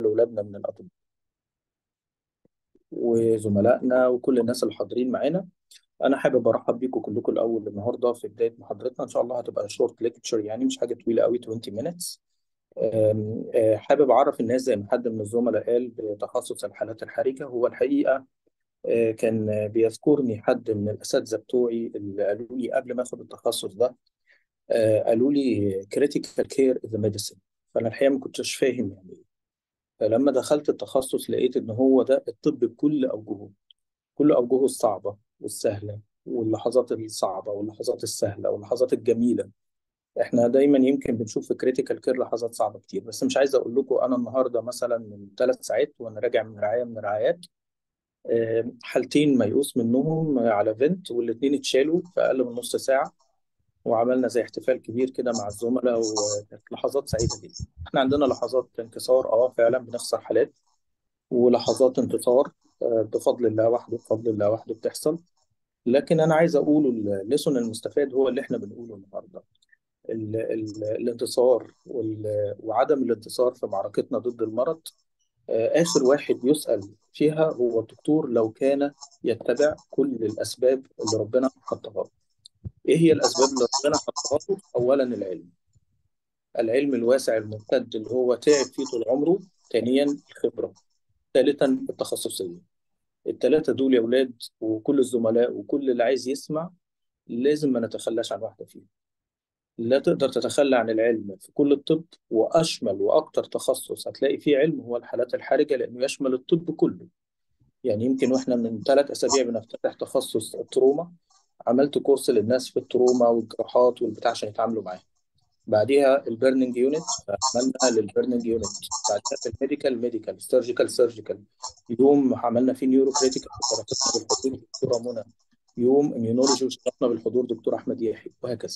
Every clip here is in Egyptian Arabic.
لاولادنا من الاطباء وزملائنا وكل الناس اللي حاضرين معانا انا حابب ارحب بيكم كلكم الاول النهارده في بدايه محاضرتنا ان شاء الله هتبقى شورت ليكتشر يعني مش حاجه طويله قوي 20 minutes أم، آه، حابب اعرف الناس زي ما حد من الزملاء قال بتخصص الحالات الحرجه هو الحقيقه آه، كان بيذكرني حد من الاساتذه بتوعي اللي قالوا لي قبل ما اخد التخصص ده آه، قالوا لي critical care is a medicine فانا الحقيقه ما كنتش فاهم يعني ايه فلما دخلت التخصص لقيت ان هو ده الطب بكل اوجهه كل اوجهه الصعبه والسهله واللحظات الصعبه واللحظات السهله واللحظات الجميله احنا دايما يمكن بنشوف في كريتيكال كير لحظات صعبه كتير بس مش عايز اقول لكم انا النهارده مثلا من ثلاث ساعات وانا راجع من رعايه من الرعايات آه، حالتين ميؤوس منهم على فنت والاثنين اتشالوا في اقل من نص ساعه وعملنا زي احتفال كبير كده مع الزملاء وكانت لحظات سعيده جدا احنا عندنا لحظات انكسار اه فعلا بنخسر حالات ولحظات انتصار آه، بفضل الله وحده بفضل الله وحده بتحصل لكن انا عايز اقوله الليسون المستفاد هو اللي احنا بنقوله النهارده ال ال الانتصار وال- وعدم الانتصار في معركتنا ضد المرض آه، آخر واحد يسأل فيها هو الدكتور لو كان يتبع كل الأسباب اللي ربنا حطها له. إيه هي الأسباب اللي ربنا حطها له؟ أولا العلم العلم الواسع الممتد اللي هو تعب فيه طول عمره ثانيا الخبرة ثالثا التخصصية الثلاثة دول يا أولاد وكل الزملاء وكل اللي عايز يسمع لازم ما نتخلاش عن واحدة فيهم لا تقدر تتخلى عن العلم في كل الطب وأشمل وأكتر تخصص هتلاقي فيه علم هو الحالات الحرجة لأنه يشمل الطب كله يعني يمكن واحنا من ثلاث اسابيع بنفتتح تخصص التروما عملت كورس للناس في التروما والجراحات والبتاع عشان يتعاملوا معاه بعديها البيرنينج يونت عملنا للبيرنينج يونت بعدها في الميديكال ميديكال سيرجيكال سيرجيكال يوم عملنا فيه نيورو كريتيكال وشرفتنا بالحضور دكتوره منى يوم اميونولوجي وشرفنا بالحضور دكتور احمد يحيى وهكذا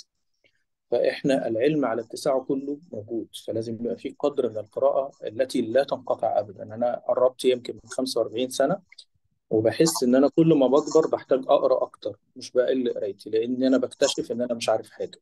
فاحنا العلم على اتساعه كله موجود فلازم يبقى في قدر من القراءه التي لا تنقطع ابدا انا قربت يمكن من 45 سنه وبحس ان انا كل ما بكبر بحتاج اقرا اكتر مش بقل قرايتي لان انا بكتشف ان انا مش عارف حاجه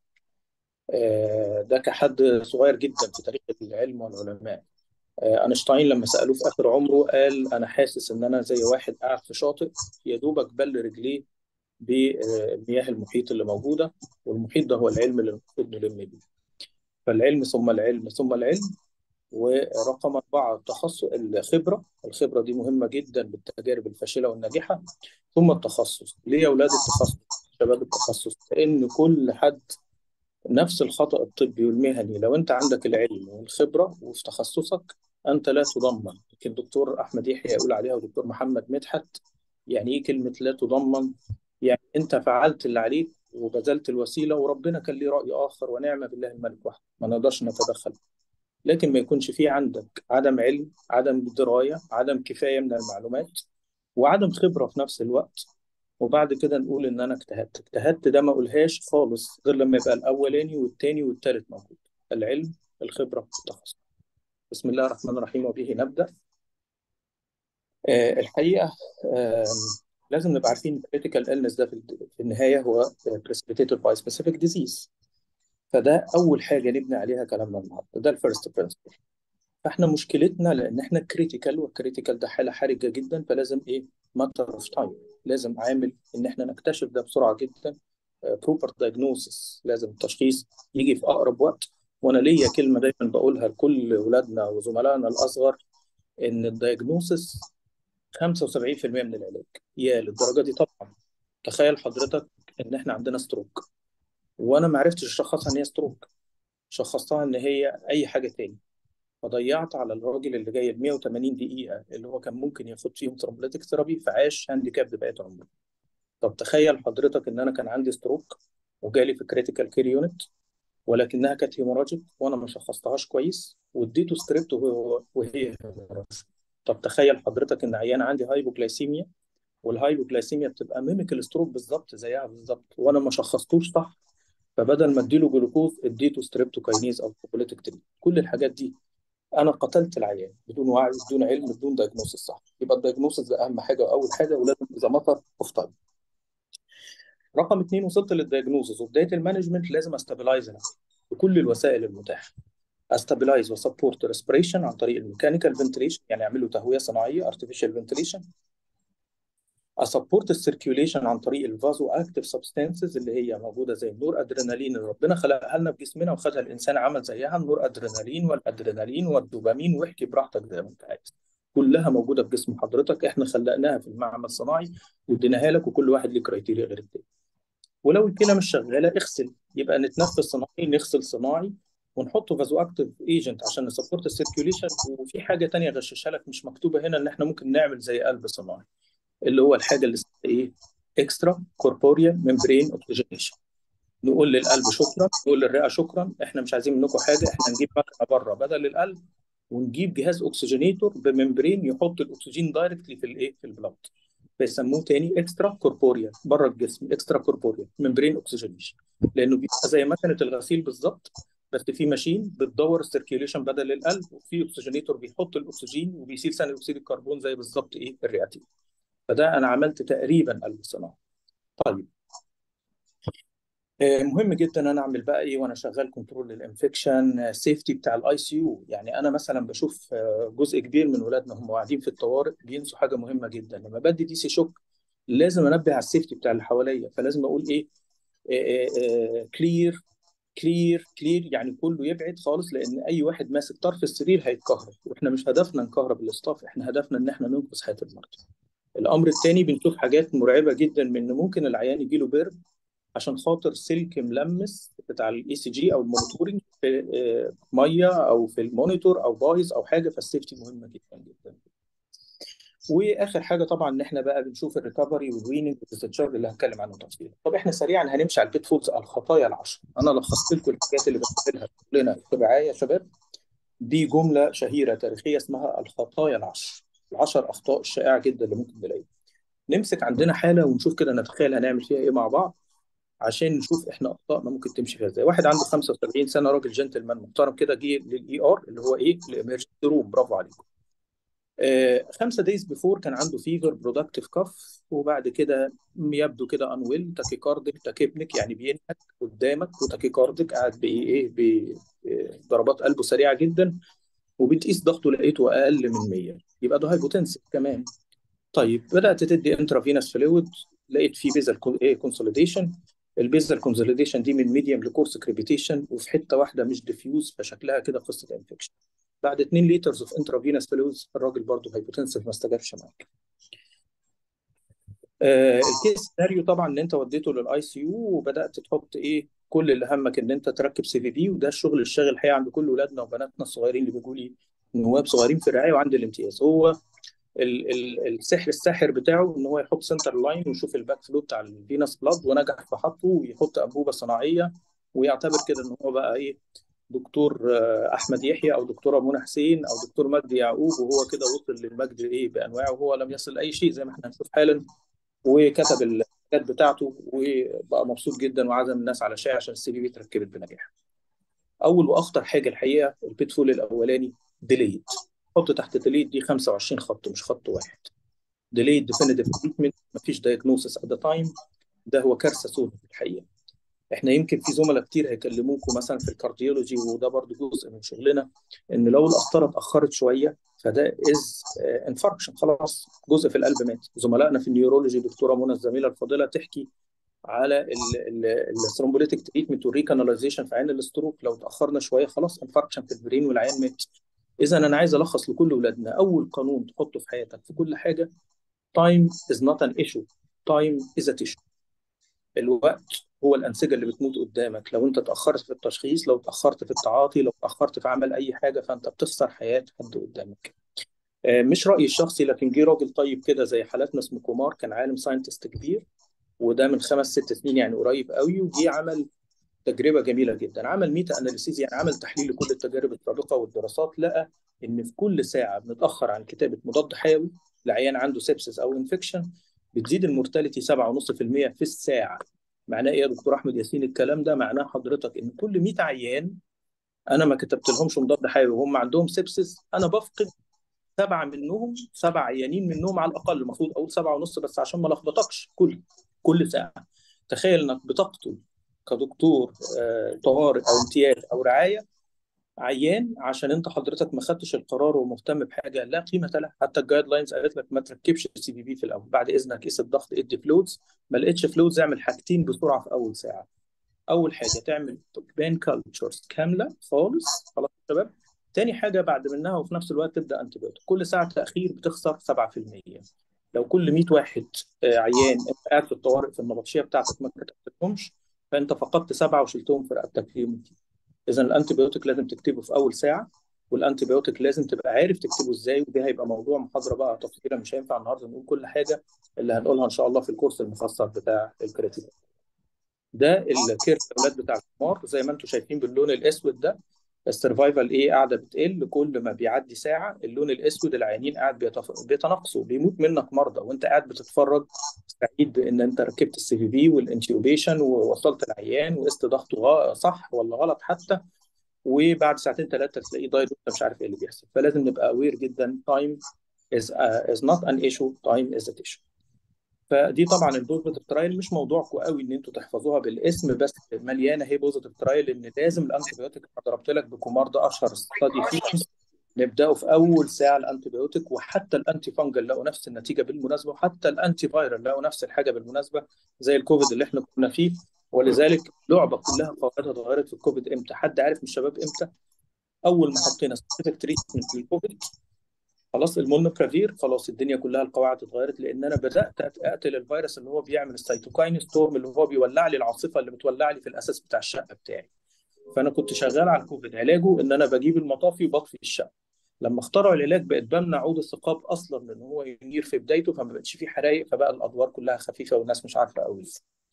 آه، ده كحد صغير جدا في تاريخ العلم والعلماء آه، اينشتاين لما سالوه في اخر عمره قال انا حاسس ان انا زي واحد قاعد في شاطئ يا دوبك بل رجليه بمياه المحيط اللي موجوده والمحيط ده هو العلم اللي المفروض نلم بيه فالعلم ثم العلم ثم العلم ورقم أربعة التخصص الخبرة الخبرة دي مهمة جدا بالتجارب الفاشلة والناجحة ثم التخصص ليه يا أولاد التخصص شباب التخصص لأن كل حد نفس الخطأ الطبي والمهني لو أنت عندك العلم والخبرة وفي تخصصك أنت لا تضمن لكن دكتور أحمد يحيى يقول عليها ودكتور محمد مدحت يعني إيه كلمة لا تضمن يعني أنت فعلت اللي عليك وبذلت الوسيلة وربنا كان ليه رأي آخر ونعم بالله الملك وحده ما نقدرش نتدخل لكن ما يكونش فيه عندك عدم علم عدم دراية عدم كفاية من المعلومات وعدم خبرة في نفس الوقت وبعد كده نقول ان انا اجتهدت اجتهدت ده ما اقولهاش خالص غير لما يبقى الاولاني والتاني والتالت موجود العلم الخبرة التخصص بسم الله الرحمن الرحيم وبه نبدأ آه الحقيقة آه لازم نبقى عارفين critical illness ده في في النهاية هو precipitated by specific disease فده أول حاجة نبني عليها كلامنا النهارده ده الفيرست برنسبل فاحنا مشكلتنا لان احنا كريتيكال والكريتيكال ده حاله حرجه جدا فلازم ايه ماتر اوف تايم لازم عامل ان احنا نكتشف ده بسرعه جدا بروبر دايجنوسيس لازم التشخيص يجي في اقرب وقت وانا ليا كلمه دايما بقولها لكل اولادنا وزملائنا الاصغر ان الدايجنوسيس 75% من العلاج يا للدرجه دي طبعا تخيل حضرتك ان احنا عندنا ستروك وانا ما عرفتش اشخصها ان هي ستروك شخصتها ان هي اي حاجه تاني فضيعت على الراجل اللي جاي ب 180 دقيقة اللي هو كان ممكن ياخد فيهم ترومبوليتيك ثيرابي فعاش هانديكاب بقية عمره. طب تخيل حضرتك ان انا كان عندي ستروك وجالي في كريتيكال كير يونت ولكنها كانت هيموراجيك وانا ما شخصتهاش كويس واديته ستريبت وهو وهي هيموراجيك. طب تخيل حضرتك ان عيان عندي هايبوجلايسيميا والهايبوجلايسيميا بتبقى ميميك الستروك بالظبط زيها بالظبط وانا ما شخصتوش صح فبدل ما اديله جلوكوز اديته ستريبتوكاينيز او بروبوليتيك تريب كل الحاجات دي انا قتلت العيان بدون وعي بدون علم بدون دايجنوستس صح يبقى الدايجنوستس ده اهم حاجه واول حاجه ولازم اذا مطر اوف تايم رقم اثنين وصلت للدايجنوستس وبدايه المانجمنت لازم استابلايز بكل الوسائل المتاحه استابلايز وسبورت ريسبريشن عن طريق الميكانيكال فنتريشن يعني اعمل له تهويه صناعيه ارتفيشال فنتريشن اسبورت السيركيوليشن عن طريق الفازو اكتيف سبستانسز اللي هي موجوده زي النور ادرينالين اللي ربنا خلقها لنا في جسمنا وخدها الانسان عمل زيها النور ادرينالين والادرينالين والدوبامين واحكي براحتك زي ما انت عايز كلها موجوده في جسم حضرتك احنا خلقناها في المعمل الصناعي واديناها لك وكل واحد ليه كرايتيريا غير التاني ولو الكلى مش شغاله اغسل يبقى نتنفس صناعي نغسل صناعي ونحط فازو اكتيف ايجنت عشان نسبورت السيركيوليشن وفي حاجه تانية غششها لك مش مكتوبه هنا ان احنا ممكن نعمل زي قلب صناعي اللي هو الحاجه اللي اسمها ايه اكسترا كوربوريال ممبرين اوكسجينيشن نقول للقلب شكرا نقول للرئه شكرا احنا مش عايزين منكم حاجه احنا نجيب مكنه بره بدل القلب ونجيب جهاز اوكسجينيتور بممبرين يحط الاكسجين دايركتلي في الايه في البلاد فيسموه تاني اكسترا كوربوريال بره الجسم اكسترا كوربوريال ممبرين اوكسجينيشن لانه بيبقى زي مكنه الغسيل بالظبط بس في ماشين بتدور السيركيوليشن بدل القلب وفي اوكسجينيتور بيحط الاكسجين وبيسيل ثاني اكسيد الكربون زي بالظبط ايه الرئتين فده انا عملت تقريبا قلب صناعي طيب آه، مهم جدا انا اعمل بقى ايه وانا شغال كنترول للانفكشن سيفتي بتاع الاي سي يو يعني انا مثلا بشوف آه، جزء كبير من ولادنا هم قاعدين في الطوارئ بينسوا حاجه مهمه جدا لما بدي دي سي شوك لازم انبه على السيفتي بتاع اللي حواليا فلازم اقول ايه كلير كلير كلير يعني كله يبعد خالص لان اي واحد ماسك طرف السرير هيتكهرب واحنا مش هدفنا نكهرب الاستاف احنا هدفنا ان احنا ننقذ حياه المرضى الامر الثاني بنشوف حاجات مرعبه جدا من ان ممكن العيان يجي له برد عشان خاطر سلك ملمس بتاع الاي سي جي او المونيتورنج في آه، ميه او في المونيتور او بايظ او حاجه فالسيفتي مهمه جدا جدا واخر حاجه طبعا ان احنا بقى بنشوف الريكفري والويننج والديسشارج اللي هنتكلم عنه تفصيلا طب احنا سريعا هنمشي على البيت فولز الخطايا العشر انا لخصت لكم الحاجات اللي بنعملها كلنا في الرعايه يا شباب دي جمله شهيره تاريخيه اسمها الخطايا العشر العشر اخطاء الشائعه جدا اللي ممكن نلاقيها نمسك عندنا حاله ونشوف كده نتخيل هنعمل فيها ايه مع بعض عشان نشوف احنا اخطائنا ممكن تمشي فيها ازاي واحد عنده 75 سنه راجل جنتلمان محترم كده جه للاي ار اللي هو ايه الامرجنسي روم برافو عليكم آه، خمسة دايز بيفور كان عنده فيفر برودكتيف كف وبعد كده يبدو كده انويل تاكيكارديك تاكيبنيك يعني بينهك قدامك وتاكيكارديك قاعد بايه ايه بضربات قلبه سريعه جدا وبتقيس ضغطه لقيته اقل من 100 يبقى ده هايبوتنسيف كمان طيب بدات تدي انترافينوس فلويد لقيت في بيزل ايه كونسوليديشن البيزل كونسوليديشن دي من ميديوم لكورس كريبيتيشن وفي حته واحده مش ديفيوز فشكلها كده قصه انفكشن بعد 2 لتر اوف انترافينوس فلويدز الراجل برضه هايبوتنسيف ما استجابش معاك آه الكيس سيناريو طبعا ان انت وديته للاي سي يو وبدات تحط ايه كل اللي همك ان انت تركب سي في بي وده الشغل الشاغل الحقيقه عند كل اولادنا وبناتنا الصغيرين اللي بيجوا لي نواب صغيرين في الرعايه وعند الامتياز هو ال ال السحر الساحر بتاعه ان هو يحط سنتر لاين ويشوف الباك فلو بتاع الفينس بلاد ونجح في حطه ويحط انبوبه صناعيه ويعتبر كده ان هو بقى ايه دكتور آه، احمد يحيى او دكتوره منى حسين او دكتور مجدي يعقوب وهو كده وصل للمجد ايه بانواعه وهو لم يصل اي شيء زي ما احنا هنشوف حالا وكتب الحاجات بتاعته وبقى مبسوط جدا وعزم الناس على شاي عشان السي في بي اتركبت بنجاح. اول واخطر حاجه الحقيقه البيت فول الاولاني ديليد حط تحت ديليد دي 25 خط مش خط واحد. ديليد ديفينيتيف تريتمنت مفيش دايجنوسس ات ذا تايم ده هو كارثه سوداء في الحقيقه. احنا يمكن في زملاء كتير هيكلموكم مثلا في الكارديولوجي وده برضو جزء من شغلنا ان لو القسطره اتاخرت شويه فده از انفاركشن خلاص جزء في القلب مات زملائنا في النيورولوجي دكتوره منى الزميله الفاضله تحكي على الثرومبوليتيك تريتمنت والريكاناليزيشن في عين الاستروك لو اتاخرنا شويه خلاص انفاركشن في البرين والعيان مات اذا انا عايز الخص لكل اولادنا اول قانون تحطه في حياتك في كل حاجه time is not an issue time is a tissue الوقت هو الانسجه اللي بتموت قدامك لو انت اتاخرت في التشخيص لو اتاخرت في التعاطي لو اتاخرت في عمل اي حاجه فانت بتخسر حياه حد قدامك آه، مش رايي الشخصي لكن جه راجل طيب كده زي حالاتنا اسمه كومار كان عالم ساينتست كبير وده من خمس ست سنين يعني قريب قوي وجي عمل تجربه جميله جدا عمل ميتا اناليسيز يعني عمل تحليل لكل التجارب السابقه والدراسات لقى ان في كل ساعه بنتاخر عن كتابه مضاد حيوي لعيان عنده سيبسس او انفكشن بتزيد المورتاليتي 7.5% في الساعه معناه ايه يا دكتور احمد ياسين الكلام ده معناه حضرتك ان كل 100 عيان انا ما كتبت لهمش مضاد حيوي وهم عندهم سيبسس انا بفقد سبعه منهم سبع عيانين منهم على الاقل المفروض اقول سبعه ونص بس عشان ما لخبطكش كل كل ساعه تخيل انك بتقتل كدكتور آه، طوارئ او امتياز او رعايه عيان عشان انت حضرتك ما خدتش القرار ومهتم بحاجه لا قيمه لها حتى الجايد لاينز قالت لك ما تركبش السي بي بي في الاول بعد اذنك قيس الضغط ادي فلويدز ما لقيتش فلويدز اعمل حاجتين بسرعه في اول ساعه اول حاجه تعمل بين كالتشرز كامله خالص خلاص يا شباب تاني حاجه بعد منها وفي نفس الوقت تبدا انتبيوتيك كل ساعه تاخير بتخسر 7% لو كل 100 واحد آه، عيان انت قاعد في الطوارئ في النبطشيه بتاعتك ما كتبتهمش فانت فقدت سبعه وشلتهم في رقبتك في يوم اذا الانتيبيوتيك لازم تكتبه في اول ساعه والانتيبيوتيك لازم تبقى عارف تكتبه ازاي ودي هيبقى موضوع محاضره بقى تفصيلا مش هينفع النهارده نقول كل حاجه اللي هنقولها ان شاء الله في الكورس المفصل بتاع الكريتيكال ده الكيرف اولاد بتاع الحمار زي ما انتم شايفين باللون الاسود ده السرفايفل ايه قاعده بتقل كل ما بيعدي ساعه اللون الاسود العيانين قاعد بيتف... بيتناقصوا بيموت منك مرضى وانت قاعد بتتفرج سعيد بان انت ركبت السي في بي والانتيوبيشن ووصلت العيان وقست ضغطه غ- صح ولا غلط حتى وبعد ساعتين ثلاثه تلاقيه داير وانت مش عارف ايه اللي بيحصل فلازم نبقى اوير جدا تايم is, uh, is not an issue time is an issue فدي طبعا البوزيتيف ترايل مش موضوعكم قوي ان انتوا تحفظوها بالاسم بس مليانه هي بوزيتيف ترايل ان لازم الانتيبيوتيك انا ضربت لك بكومار ده اشهر ستادي فيه نبداوا في اول ساعه الانتيبيوتيك وحتى الانتي فانجل لقوا نفس النتيجه بالمناسبه وحتى الانتي فايرال لقوا نفس الحاجه بالمناسبه زي الكوفيد اللي احنا كنا فيه ولذلك اللعبه كلها قواعدها اتغيرت في الكوفيد امتى؟ حد عارف من الشباب امتى؟ اول ما حطينا سبيسيفيك تريتمنت للكوفيد خلاص المولنوبرافير خلاص الدنيا كلها القواعد اتغيرت لان انا بدات اقتل الفيروس اللي هو بيعمل السيتوكاين ستورم اللي هو بيولع لي العاصفه اللي بتولع لي في الاساس بتاع الشقه بتاعي فانا كنت شغال على الكوفيد علاجه ان انا بجيب المطافي وبطفي الشقه لما اخترعوا العلاج بقت بمنع عود الثقاب اصلا لان هو ينير في بدايته فما بقتش فيه حرايق فبقى الادوار كلها خفيفه والناس مش عارفه قوي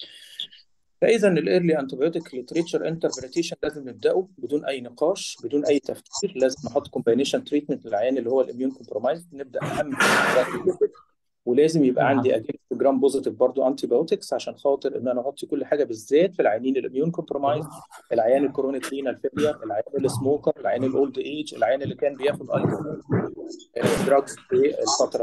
فاذا الايرلي انتبيوتيك ليتريتشر انتربريتيشن لازم نبداه بدون اي نقاش بدون اي تفكير لازم نحط كومباينيشن تريتمنت للعيان اللي هو الاميون كومبرومايز نبدا اهم حاجة ولازم يبقى عندي اجينست جرام بوزيتيف برضه انتي بايوتكس عشان خاطر ان انا اغطي كل حاجه بالذات في العيانين الاميون كومبرومايز العيان الكرونيك رينال فيلير العيان السموكر العيان الاولد ايج العيان اللي كان بياخد اي دراجز في الفتره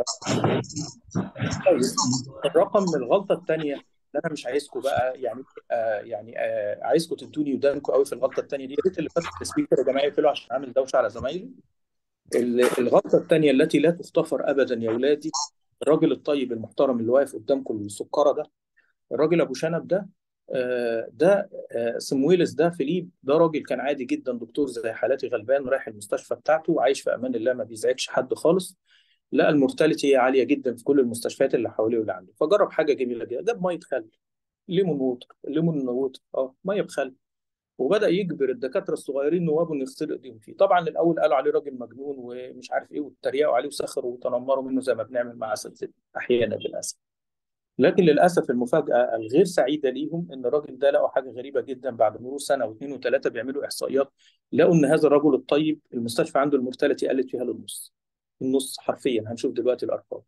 طيب الرقم من الغلطه الثانيه اللي انا مش عايزكم بقى يعني آه يعني آه عايزكم تدوني ودانكم قوي في الغلطه الثانيه دي يا ريت اللي فاتت السبيكر يا جماعه يقفلوا عشان عامل دوشه على زمايلي ال- الغلطه الثانيه التي لا تغتفر ابدا يا اولادي الراجل الطيب المحترم اللي واقف قدامكم السكره ده الراجل ابو شنب ده آه، ده آه، سمويلس ده فيليب ده راجل كان عادي جدا دكتور زي حالاتي غلبان رايح المستشفى بتاعته وعايش في امان الله ما بيزعجش حد خالص لقى المورتاليتي عاليه جدا في كل المستشفيات اللي حواليه واللي عنده فجرب حاجه جميله جدا جاب ميه خل ليمون ووتر ليمون ووتر اه ميه بخل وبدا يجبر الدكاتره الصغيرين نوابه ان يغسلوا ايديهم فيه طبعا الاول قالوا عليه راجل مجنون ومش عارف ايه واتريقوا عليه وسخروا وتنمروا منه زي ما بنعمل مع اساتذتنا احيانا للاسف لكن للاسف المفاجاه الغير سعيده ليهم ان الراجل ده لقوا حاجه غريبه جدا بعد مرور سنه واثنين وثلاثه بيعملوا احصائيات لقوا ان هذا الرجل الطيب المستشفى عنده المورتاليتي قلت فيها للنص النص حرفيا هنشوف دلوقتي الارقام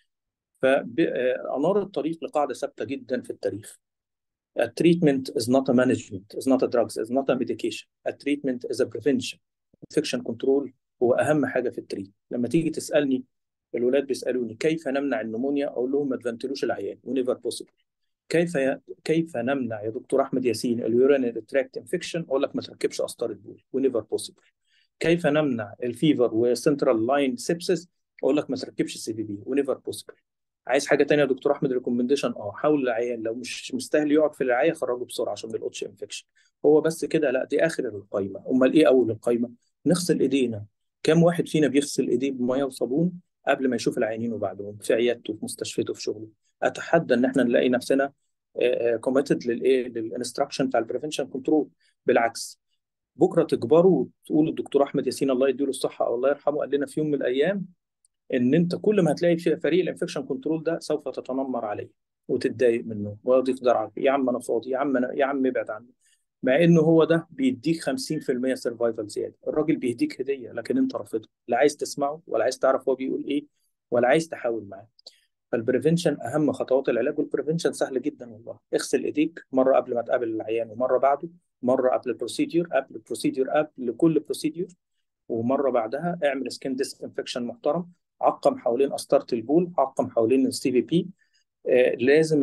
فانار الطريق لقاعده ثابته جدا في التاريخ A treatment is not a management, is not a drugs, is not a medication. A treatment is a prevention. Infection control هو أهم حاجة في التريت. لما تيجي تسألني الولاد بيسألوني كيف نمنع النمونيا؟ أقول لهم ما تفنتلوش العيان ونيفر بوسيبل. كيف ي... كيف نمنع يا دكتور أحمد ياسين اليورينري تراكت انفكشن؟ أقول لك ما تركبش قسطرة بول ونيفر بوسيبل. كيف نمنع الفيفر وسنترال لاين سيبسس؟ أقول لك ما تركبش سي بي بي ونيفر بوسيبل. عايز حاجه تانية يا دكتور احمد ريكومنديشن اه حاول العيان لو مش مستاهل يقعد في الرعايه خرجه بسرعه عشان ما يلقطش انفكشن هو بس كده لا دي اخر القايمه امال ايه اول القايمه نغسل ايدينا كم واحد فينا بيغسل ايديه بميه وصابون قبل ما يشوف العيانين وبعدهم في عيادته في مستشفيته في شغله اتحدى ان احنا نلاقي نفسنا كوميتد للايه للانستراكشن بتاع البريفنشن كنترول بالعكس بكره تكبروا وتقولوا الدكتور احمد ياسين الله يديله الصحه او الله يرحمه قال لنا في يوم من الايام ان انت كل ما هتلاقي في فريق الانفكشن كنترول ده سوف تتنمر عليه وتتضايق منه ويضيق درعك يا عم انا فاضي يا عم أنا يا عم ابعد عني مع انه هو ده بيديك 50% سرفايفل زياده الراجل بيديك هديه لكن انت رافضه لا عايز تسمعه ولا عايز تعرف هو بيقول ايه ولا عايز تحاول معاه فالبريفنشن اهم خطوات العلاج والبريفنشن سهل جدا والله اغسل ايديك مره قبل ما تقابل العيان ومره بعده مره قبل البروسيديور قبل البروسيديور قبل كل بروسيديور ومره بعدها اعمل سكين ديسك انفكشن محترم عقم حوالين قسطره البول عقم حوالين السي في بي لازم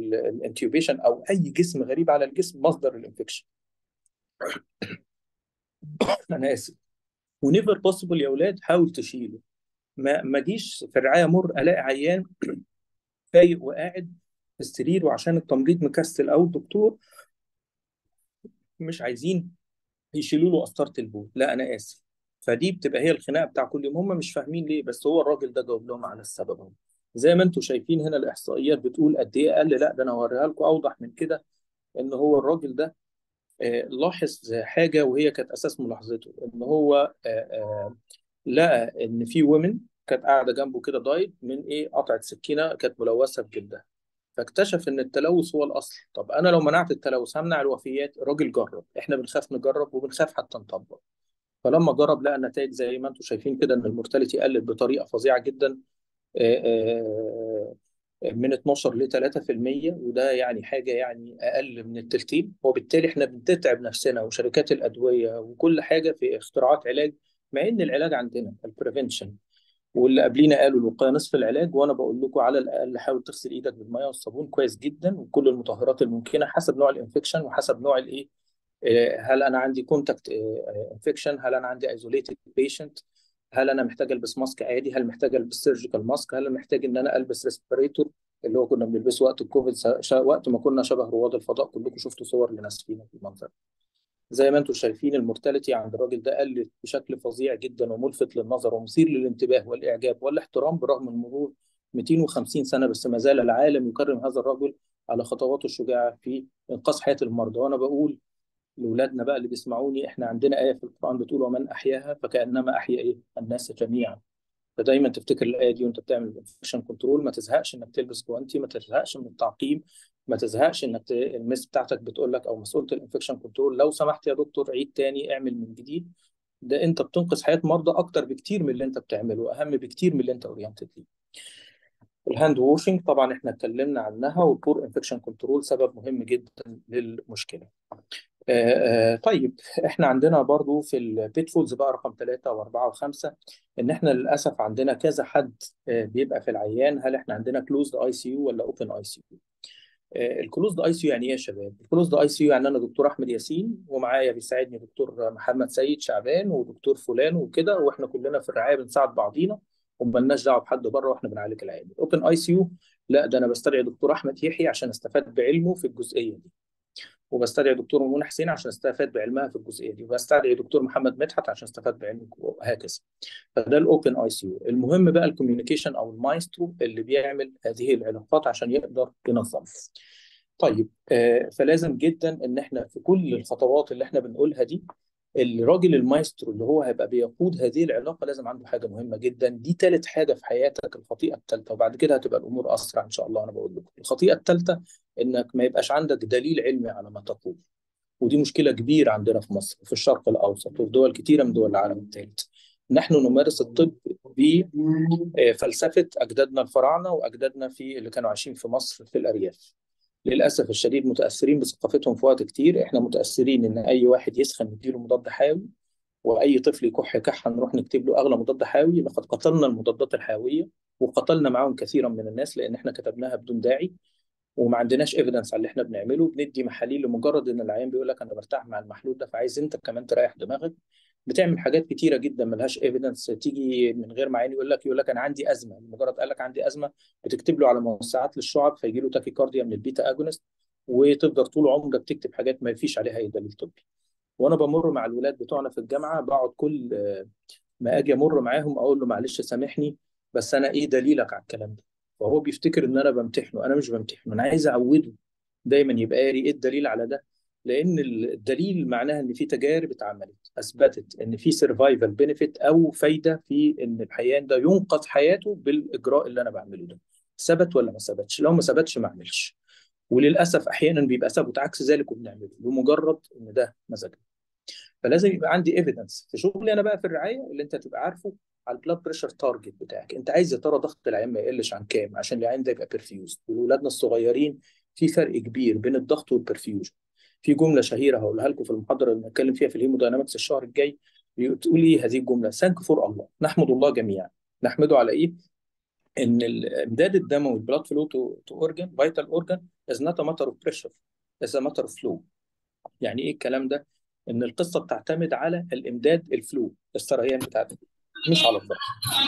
الانتيوبيشن او اي جسم غريب على الجسم مصدر الانفكشن انا اسف ونيفر بوسيبل يا اولاد حاول تشيله ما ما جيش في الرعايه مر الاقي عيان فايق وقاعد في السرير وعشان التمريض مكسل او الدكتور مش عايزين يشيلوا له قسطره البول لا انا اسف فدي بتبقى هي الخناقه بتاع كل يوم هم مش فاهمين ليه بس هو الراجل ده جاوب لهم على السبب اهو زي ما انتم شايفين هنا الاحصائيات بتقول قد ايه اقل لا ده انا هوريها لكم اوضح من كده ان هو الراجل ده آه، لاحظ حاجه وهي كانت اساس ملاحظته ان هو آه، آه، لقى ان في ومن كانت قاعده جنبه كده دايت من ايه قطعه سكينه كانت ملوثه بجلدها فاكتشف ان التلوث هو الاصل طب انا لو منعت التلوث همنع الوفيات الراجل جرب احنا بنخاف نجرب وبنخاف حتى نطبق فلما جرب لقى نتائج زي ما انتم شايفين كده ان المورتاليتي قلت بطريقه فظيعه جدا آه، آه، من 12 ل 3% وده يعني حاجه يعني اقل من التلتين وبالتالي احنا بنتعب نفسنا وشركات الادويه وكل حاجه في اختراعات علاج مع ان العلاج عندنا البريفنشن واللي قبلينا قالوا الوقايه نصف العلاج وانا بقول لكم على الاقل حاول تغسل ايدك بالميه والصابون كويس جدا وكل المطهرات الممكنه حسب نوع الانفكشن وحسب نوع الايه آه، هل انا عندي كونتاكت انفكشن هل انا عندي ايزوليتد بيشنت هل انا محتاج البس ماسك عادي هل محتاج البس سيرجيكال ماسك هل محتاج ان انا البس ريسبيريتور اللي هو كنا بنلبسه وقت الكوفيد وقت ما كنا شبه رواد الفضاء كلكم شفتوا صور لناس فينا في المنظر زي ما انتم شايفين المورتاليتي عند الراجل ده قلت بشكل فظيع جدا وملفت للنظر ومثير للانتباه والاعجاب والاحترام برغم مرور 250 سنه بس ما زال العالم يكرم هذا الرجل على خطواته الشجاعه في انقاذ حياه المرضى وانا بقول لاولادنا بقى اللي بيسمعوني احنا عندنا ايه في القران بتقول ومن احياها فكانما احيا ايه الناس جميعا فدايما تفتكر الايه دي وانت بتعمل الانفكشن كنترول ما تزهقش انك تلبس جوانتي ما تزهقش من التعقيم ما تزهقش انك ت... المس بتاعتك بتقول لك او مسؤوله الانفكشن كنترول لو سمحت يا دكتور عيد تاني اعمل من جديد ده انت بتنقذ حياه مرضى اكتر بكتير من اللي انت بتعمله واهم بكتير من اللي انت اورينتد ليه الهاند ووشنج طبعا احنا اتكلمنا عنها والبور انفكشن كنترول سبب مهم جدا للمشكله آه، آه، طيب احنا عندنا برضو في البيتفولز بقى رقم ثلاثة وأربعة وخمسة إن احنا للأسف عندنا كذا حد آه، بيبقى في العيان هل احنا عندنا كلوزد اي سي يو ولا اوبن اي سي يو؟ الكلوزد اي سي يو يعني ايه يا شباب؟ الكلوزد اي سي يو يعني انا دكتور احمد ياسين ومعايا بيساعدني دكتور محمد سيد شعبان ودكتور فلان وكده واحنا كلنا في الرعايه بنساعد بعضينا ومالناش دعوه بحد بره واحنا بنعالج العيان. الاوبن اي سي يو لا ده انا بستدعي دكتور احمد يحيى عشان استفاد بعلمه في الجزئيه دي. وبستدعي دكتور منى حسين عشان استفاد بعلمها في الجزئيه دي وبستدعي دكتور محمد مدحت عشان استفاد بعلمه وهكذا فده الاوبن اي سي يو المهم بقى الكوميونيكيشن او المايسترو اللي بيعمل هذه العلاقات عشان يقدر ينظمها طيب آه فلازم جدا ان احنا في كل الخطوات اللي احنا بنقولها دي الراجل المايسترو اللي هو هيبقى بيقود هذه العلاقه لازم عنده حاجه مهمه جدا دي ثالث حاجه في حياتك الخطيئه الثالثه وبعد كده هتبقى الامور اسرع ان شاء الله انا بقول لكم الخطيئه الثالثه انك ما يبقاش عندك دليل علمي على ما تقول ودي مشكله كبيره عندنا في مصر في الشرق الاوسط وفي دول كثيره من دول العالم الثالث نحن نمارس الطب بفلسفه اجدادنا الفراعنه واجدادنا في اللي كانوا عايشين في مصر في الارياف للاسف الشديد متاثرين بثقافتهم في وقت كتير احنا متاثرين ان اي واحد يسخن نديله مضاد حيوي واي طفل يكح كحه نروح نكتب له اغلى مضاد حيوي لقد قتلنا المضادات الحيويه وقتلنا معاهم كثيرا من الناس لان احنا كتبناها بدون داعي وما عندناش ايفيدنس على اللي احنا بنعمله بندي محاليل لمجرد ان العيان بيقول لك انا برتاح مع المحلول ده فعايز انت كمان تريح دماغك بتعمل حاجات كتيره جدا ملهاش ايفيدنس تيجي من غير ما عين يقول لك يقول لك انا عندي ازمه مجرد قال لك عندي ازمه بتكتب له على موسعات للشعب فيجي له تاكيكارديا من البيتا اجونست وتقدر طول عمرك تكتب حاجات ما فيش عليها اي دليل طبي وانا بمر مع الولاد بتوعنا في الجامعه بقعد كل ما اجي امر معاهم اقول له معلش سامحني بس انا ايه دليلك على الكلام ده فهو بيفتكر ان انا بمتحنه انا مش بمتحنه انا عايز اعوده دايما يبقى قاري ايه الدليل على ده لان الدليل معناها ان في تجارب اتعملت اثبتت ان في سرفايفل بنفيت او فايده في ان الحيوان ده ينقذ حياته بالاجراء اللي انا بعمله ده ثبت ولا ما ثبتش لو ما ثبتش ما اعملش وللاسف احيانا بيبقى ثبت عكس ذلك وبنعمله بمجرد ان ده مزاجنا فلازم يبقى عندي ايفيدنس في شغلي انا بقى في الرعايه اللي انت تبقى عارفه على البلاد بريشر تارجت بتاعك انت عايز يا ترى ضغط العين ما يقلش عن كام عشان العين ده يبقى بيرفيوز واولادنا الصغيرين في فرق كبير بين الضغط والبرفيوجن في جمله شهيره هقولها لكم في المحاضره اللي هنتكلم فيها في الهيموداينامكس الشهر الجاي بتقول ايه هذه الجمله ثانك فور الله نحمد الله جميعا نحمده على ايه ان الامداد الدموي البلاد فلو تو اورجن فيتال اورجن از نوت ا ماتر اوف بريشر از ا ماتر اوف فلو يعني ايه الكلام ده ان القصه بتعتمد على الامداد الفلو السريان بتاعته مش على الضغط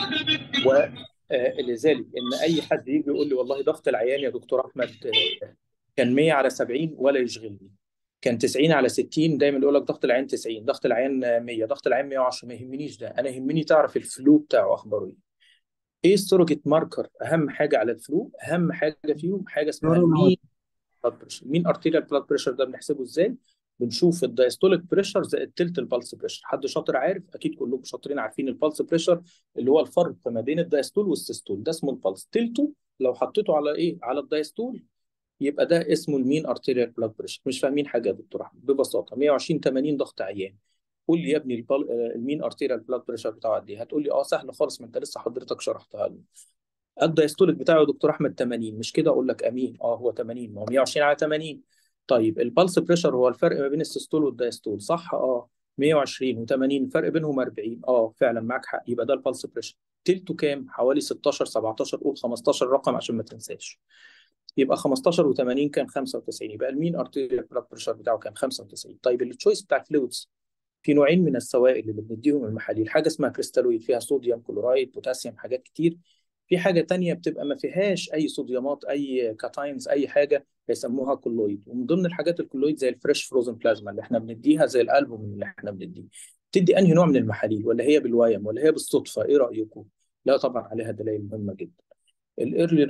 ولذلك ان اي حد يجي يقول لي والله ضغط العيان يا دكتور احمد آه، كان 100 على 70 ولا يشغلني كان 90 على 60 دايما يقول لك ضغط العيان 90 ضغط العيان 100 ضغط العيان 110 ما يهمنيش ده انا يهمني تعرف الفلو بتاعه اخباره ايه ايه السروجيت ماركر اهم حاجه على الفلو اهم حاجه فيهم حاجه اسمها مين بلاد بريشر مين ارتيريال بلاد بريشر ده بنحسبه ازاي بنشوف الدايستوليك بريشر زائد تلت البلس بريشر حد شاطر عارف اكيد كلكم شاطرين عارفين البلس بريشر اللي هو الفرق ما بين الدايستول والسيستول ده اسمه البلس تلته لو حطيته على ايه على الدايستول يبقى ده اسمه المين ارتيريال بلاد بريشر مش فاهمين حاجه يا دكتور احمد ببساطه 120 80 ضغط عيان قول لي يا ابني البل... المين ارتيريال بلاد بريشر بتاعه قد ايه هتقول لي اه سهل خالص ما انت لسه حضرتك شرحتها لي الدايستوليك بتاعه يا دكتور احمد 80 مش كده اقول لك امين اه هو 80 ما هو 120 على 80 طيب البلس بريشر هو الفرق ما بين السيستول والدايستول صح اه 120 و80 الفرق بينهم 40 اه فعلا معاك حق يبقى ده البلس بريشر تلته كام حوالي 16 17 قول 15 رقم عشان ما تنساش يبقى 15 و80 كان 95 يبقى المين ارتيريال بلاد بريشر بتاعه كان 95 طيب التشويس بتاع الفلويدز في نوعين من السوائل اللي بنديهم المحاليل حاجه اسمها كريستالويد فيها صوديوم كلورايد بوتاسيوم حاجات كتير في حاجه تانية بتبقى ما فيهاش اي صوديومات اي كاتاينز اي حاجه بيسموها كولويد ومن ضمن الحاجات الكولويد زي الفريش فروزن بلازما اللي احنا بنديها زي الالبوم اللي احنا بنديه تدي انهي نوع من المحاليل ولا هي بالويم ولا هي بالصدفه ايه رايكم لا طبعا عليها دلائل مهمه جدا الايرلي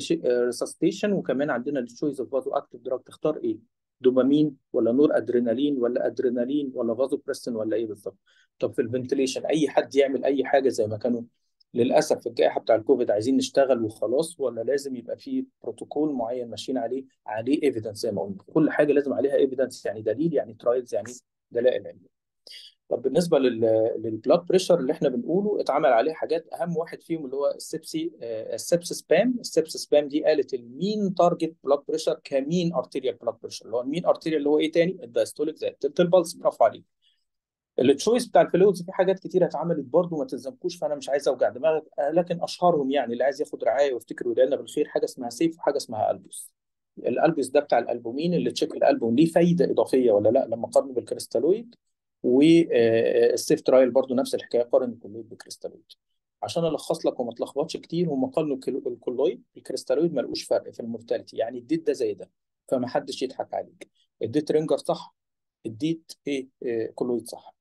ريسستيشن وكمان عندنا التشويس اوف فازو اكتيف دراج تختار ايه دوبامين ولا نور ادرينالين ولا ادرينالين ولا فازو بريستين ولا ايه بالظبط طب في الفنتليشن اي حد يعمل اي حاجه زي ما كانوا للاسف في الجائحه بتاع الكوفيد عايزين نشتغل وخلاص ولا لازم يبقى في بروتوكول معين ماشيين عليه عليه ايفيدنس زي ما قلنا كل حاجه لازم عليها ايفيدنس يعني دليل يعني ترايلز يعني دلائل علميه طب بالنسبه للبلاد بريشر اللي احنا بنقوله اتعمل عليه حاجات اهم واحد فيهم اللي هو السبسي السبس سبام السبس سبام دي قالت المين تارجت بلاد بريشر كمين ارتيريال بلاد بريشر اللي هو المين ارتيريال اللي هو ايه تاني الدايستوليك زائد تلت البلس برافو عليك التشويس بتاع الفلويدز في حاجات كتيره اتعملت برضه ما تلزمكوش فانا مش عايز اوجع دماغك لكن اشهرهم يعني اللي عايز ياخد رعايه ويفتكر ويدعي بالخير حاجه اسمها سيف وحاجه اسمها البوس الالبوس ده بتاع الالبومين اللي تشيك الالبوم ليه فايده اضافيه ولا لا لما قارنه بالكريستالويد والسيف ترايل برضه نفس الحكايه قارن الكلويد بالكريستالويد عشان الخص لك وما تلخبطش كتير هم قارنوا الكلويد الكريستالويد ما لقوش فرق في المورتاليتي يعني اديت ده زي ده فما حدش يضحك عليك اديت رينجر صح اديت ايه, إيه كلويد صح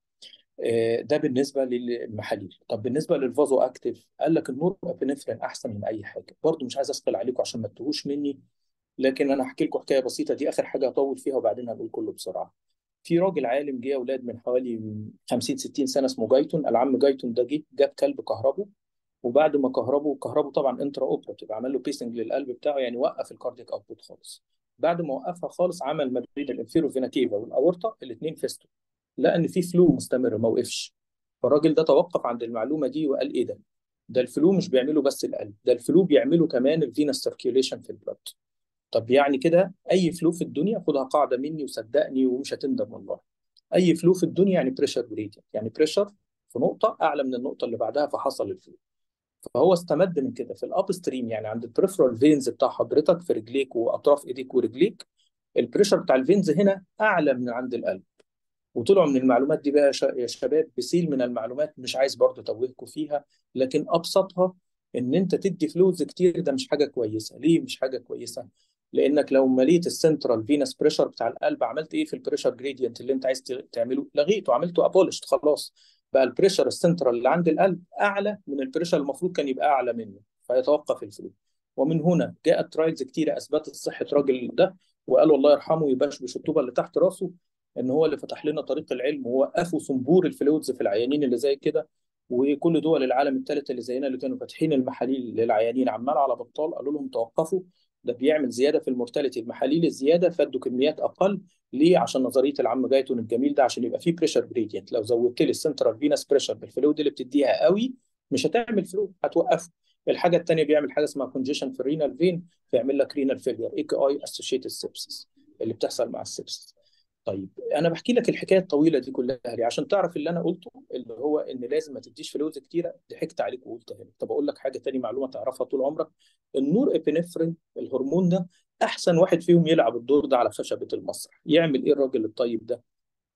ده بالنسبه للمحاليل طب بالنسبه للفازو اكتيف قال لك النور ابنفرين احسن من اي حاجه برضو مش عايز اثقل عليكم عشان ما تتوهوش مني لكن انا هحكي لكم حكايه بسيطه دي اخر حاجه هطول فيها وبعدين هقول كله بسرعه في راجل عالم جه اولاد من حوالي 50 60 سنه اسمه جايتون العم جايتون ده جه جاب كلب كهربه وبعد ما كهربه كهربه طبعا انترا اوبراتيف عمل له بيسنج للقلب بتاعه يعني وقف الكاردياك اوتبوت خالص بعد ما وقفها خالص عمل ما بين الانفيرو فيناتيفا والاورطه الاثنين فيستو لقى ان في فلو مستمر ما وقفش فالراجل ده توقف عند المعلومه دي وقال ايه ده؟ ده الفلو مش بيعمله بس القلب ده الفلو بيعمله كمان الفينس سيركيوليشن في البلد طب يعني كده اي فلو في الدنيا خدها قاعده مني وصدقني ومش هتندم والله اي فلو في الدنيا يعني بريشر جريدينت يعني بريشر في نقطه اعلى من النقطه اللي بعدها فحصل الفلو فهو استمد من كده في الاب ستريم يعني عند البريفرال فينز بتاع حضرتك في رجليك واطراف ايديك ورجليك البريشر بتاع الفينز هنا اعلى من عند القلب وطلعوا من المعلومات دي بقى يا شباب بسيل من المعلومات مش عايز برضه توهكم فيها لكن ابسطها ان انت تدي فلوز كتير ده مش حاجه كويسه ليه مش حاجه كويسه لانك لو مليت السنترال فينس بريشر بتاع القلب عملت ايه في البريشر جريدينت اللي انت عايز تعمله لغيته عملته ابولشت خلاص بقى البريشر السنترال اللي عند القلب اعلى من البريشر المفروض كان يبقى اعلى منه فيتوقف الفلو ومن هنا جاءت ترايلز كتيره اثبتت صحه الراجل ده وقالوا الله يرحمه يبشبش الطوبه اللي تحت راسه ان هو اللي فتح لنا طريق العلم ووقفوا صنبور الفلويدز في العيانين اللي زي كده وكل دول العالم الثالثه اللي زينا اللي كانوا فاتحين المحاليل للعيانين عمال على بطال قالوا لهم توقفوا ده بيعمل زياده في المورتاليتي المحاليل الزياده فادوا كميات اقل ليه عشان نظريه العم جايتون الجميل ده عشان يبقى فيه بريشر جريدينت لو زودت لي السنترال فينس بريشر بالفلويد اللي بتديها قوي مش هتعمل فلو هتوقفه الحاجه الثانيه بيعمل حاجه اسمها كونجيشن في الرينال فين فيعمل لك رينال فيلير اي كي اي اسوشيتد سيبسس اللي بتحصل مع السيبسس طيب انا بحكي لك الحكايه الطويله دي كلها ليه عشان تعرف اللي انا قلته اللي هو ان لازم ما تديش فلوس كتيره ضحكت عليك وقلتها لك طب اقول لك حاجه تاني معلومه تعرفها طول عمرك النور ابنفرين الهرمون ده احسن واحد فيهم يلعب الدور ده على خشبه المسرح يعمل ايه الراجل الطيب ده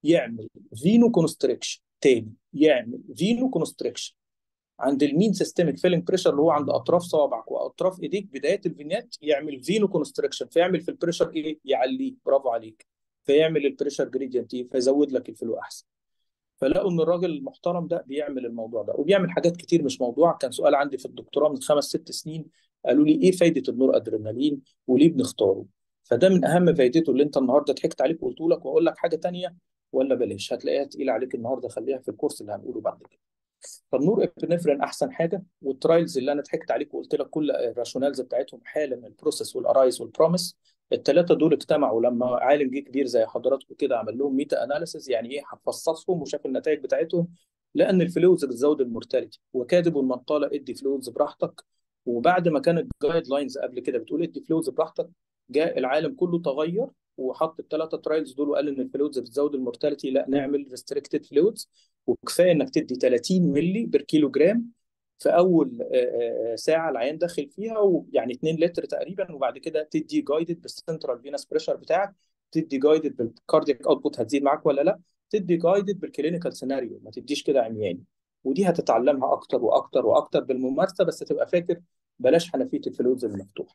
يعمل فينو كونستريكشن تاني يعمل فينو كونستريكشن عند المين سيستميك فيلنج بريشر اللي هو عند اطراف صوابعك واطراف ايديك بدايه الفينات يعمل فينو كونستريكشن فيعمل في البريشر ايه يعليه برافو عليك فيعمل البريشر جريدينت فيزود لك الفلو احسن فلقوا ان الراجل المحترم ده بيعمل الموضوع ده وبيعمل حاجات كتير مش موضوع كان سؤال عندي في الدكتوراه من خمس ست سنين قالوا لي ايه فايده النور ادرينالين وليه بنختاره فده من اهم فايدته اللي انت النهارده ضحكت عليك وقلت لك واقول لك حاجه تانية ولا بلاش هتلاقيها تقيله عليك النهارده خليها في الكورس اللي هنقوله بعد كده فالنور ابنفرين احسن حاجه والترايلز اللي انا ضحكت عليك وقلت لك كل الراشونالز بتاعتهم حاله من البروسيس والارايز والبروميس الثلاثه دول اجتمعوا لما عالم جه كبير زي حضراتكم كده عمل لهم ميتا اناليسيز يعني ايه فصصهم وشاف النتائج بتاعتهم لان الفلويدز بتزود المورتاليتي وكاتب من قال ادي فلويدز براحتك وبعد ما كانت جايد لاينز قبل كده بتقول ادي فلويدز براحتك جاء العالم كله تغير وحط الثلاثه ترايلز دول وقال ان الفلويدز بتزود المورتاليتي لا نعمل ريستريكتد فلويدز وكفايه انك تدي 30 مللي بير كيلو جرام في اول ساعه العيان داخل فيها ويعني 2 لتر تقريبا وبعد كده تدي جايدد بالسنترال فينس بريشر بتاعك تدي جايدد بالكاردياك اوتبوت هتزيد معاك ولا لا تدي جايدد بالكلينيكال سيناريو ما تديش كده عمياني ودي هتتعلمها اكتر واكتر واكتر بالممارسه بس تبقى فاكر بلاش حنفيه الفلويدز المفتوحه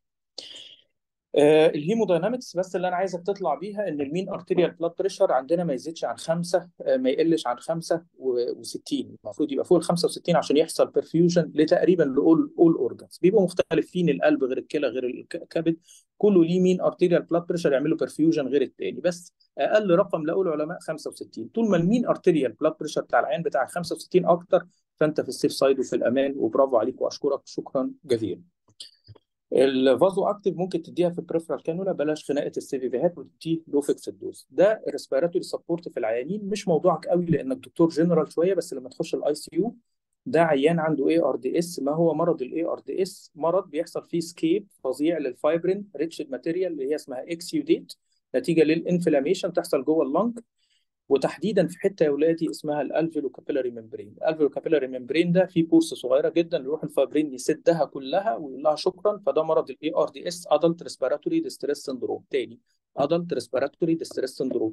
آه الهيموداينامكس بس اللي انا عايزك تطلع بيها ان المين ارتيريال بلاد بريشر عندنا ما يزيدش عن خمسه آه ما يقلش عن 65 المفروض يبقى فوق ال 65 عشان يحصل برفيوجن لتقريبا لاول اول اورجانز بيبقوا مختلفين القلب غير الكلى غير الكبد كله ليه مين ارتيريال بلاد بريشر يعملوا برفيوجن غير الثاني بس اقل رقم لقوا العلماء 65 طول ما المين ارتيريال بلاد بريشر بتاع العين بتاعك 65 اكتر فانت في السيف سايد وفي الامان وبرافو عليك واشكرك شكرا جزيلا الفازو اكتيف ممكن تديها في البريفرال كانولا بلاش خناقه السيفيفيهات وتديه لو فيكس الدوز ده ريسبيراتوري سبورت في العيانين مش موضوعك قوي لانك دكتور جنرال شويه بس لما تخش الاي سي يو ده عيان عنده اي ار دي اس ما هو مرض الاي ار دي اس مرض بيحصل فيه سكيب فظيع للفايبرين ريتش ماتيريال اللي هي اسمها اكسيوديت نتيجه للانفلاميشن تحصل جوه اللنج وتحديدا في حته يا ولادي اسمها الالفيلو كابيلاري ممبرين الالفيلو كابيلاري ممبرين ده فيه بورس صغيره جدا يروح الفايبرين يسدها كلها ويقول لها شكرا فده مرض الاي ار دي اس ادلت ريسبيراتوري ديستريس سندروم تاني ادلت ريسبيراتوري ديستريس سندروم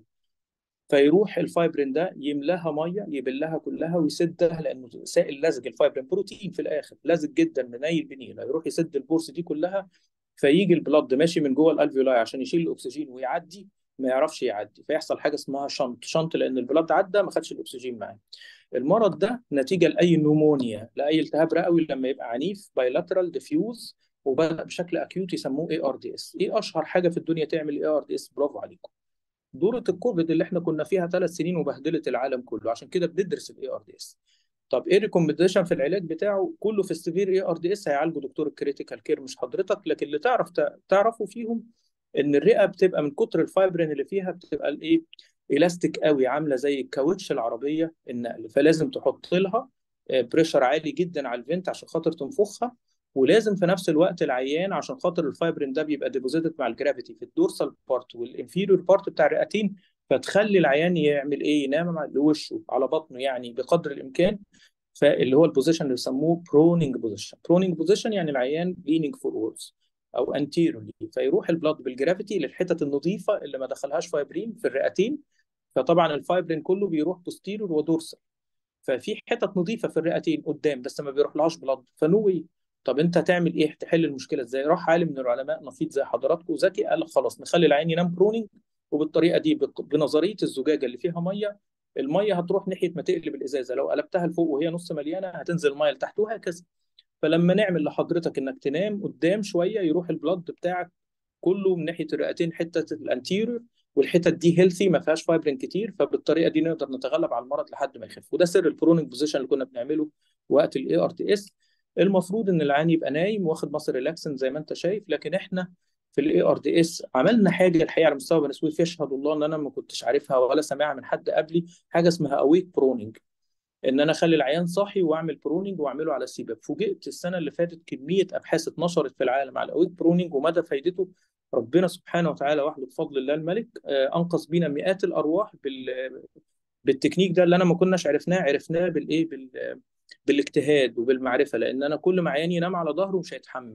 فيروح الفايبرين ده يملاها ميه يبلها كلها ويسدها لانه سائل لزج الفايبرين بروتين في الاخر لزج جدا منيل بنيله يروح يسد البورس دي كلها فيجي البلد ماشي من جوه الالفيولاي عشان يشيل الاكسجين ويعدي ما يعرفش يعدي فيحصل حاجه اسمها شنط شنط لان البلد عدى ما خدش الاكسجين معاه المرض ده نتيجه لاي نمونيا لاي التهاب رئوي لما يبقى عنيف بايلاترال ديفيوز وبدا بشكل اكيوت يسموه اي ار دي اس ايه اشهر حاجه في الدنيا تعمل اي ار دي اس برافو عليكم دوره الكوفيد اللي احنا كنا فيها ثلاث سنين وبهدلت العالم كله عشان كده بندرس الاي ار دي اس طب ايه ريكومنديشن في العلاج بتاعه كله في السيفير اي ار دي اس هيعالجه دكتور الكريتيكال كير مش حضرتك لكن اللي تعرف تعرفه فيهم ان الرئه بتبقى من كتر الفايبرين اللي فيها بتبقى الايه الاستيك قوي عامله زي الكاوتش العربيه النقل فلازم تحط لها بريشر عالي جدا على الفنت عشان خاطر تنفخها ولازم في نفس الوقت العيان عشان خاطر الفايبرين ده بيبقى ديبوزيتد مع الجرافيتي في الدورسال بارت والانفيريور بارت بتاع الرئتين فتخلي العيان يعمل ايه ينام لوشه على بطنه يعني بقدر الامكان فاللي هو البوزيشن اللي بيسموه برونينج بوزيشن برونينج بوزيشن يعني العيان لينينج فوروردز او انتيرولي فيروح البلاد بالجرافيتي للحتت النظيفه اللي ما دخلهاش فايبرين في الرئتين فطبعا الفايبرين كله بيروح بوستيرور ودورسال ففي حتت نظيفه في الرئتين قدام بس ما بيروحلهاش بلاد فنوي طب انت هتعمل ايه تحل المشكله ازاي راح عالم من العلماء نفيض زي حضراتكم ذكي قال لك خلاص نخلي العين ينام برونينج وبالطريقه دي بنظريه الزجاجه اللي فيها ميه الميه هتروح ناحيه ما تقلب الازازه لو قلبتها لفوق وهي نص مليانه هتنزل الميه لتحت وهكذا فلما نعمل لحضرتك انك تنام قدام شويه يروح البلد بتاعك كله من ناحيه الرئتين حته الانتيريور والحتت دي هيلثي ما فيهاش فايبرين كتير فبالطريقه دي نقدر نتغلب على المرض لحد ما يخف وده سر البرونيك بوزيشن اللي كنا بنعمله وقت الاي ار تي اس المفروض ان العيان يبقى نايم واخد مصر ريلاكسن زي ما انت شايف لكن احنا في الاي ار دي اس عملنا حاجه الحقيقه على مستوى بني سويف يشهد الله ان انا ما كنتش عارفها ولا سامعها من حد قبلي حاجه اسمها اويك برونينج ان انا اخلي العيان صاحي واعمل برونينج واعمله على السيباب فوجئت السنه اللي فاتت كميه ابحاث اتنشرت في العالم على الاويك برونينج ومدى فايدته ربنا سبحانه وتعالى وحده بفضل الله الملك انقذ بينا مئات الارواح بال بالتكنيك ده اللي انا ما كناش عرفناه عرفناه بالايه بال... بالاجتهاد وبالمعرفه لان انا كل ما عيان ينام على ظهره مش هيتحمل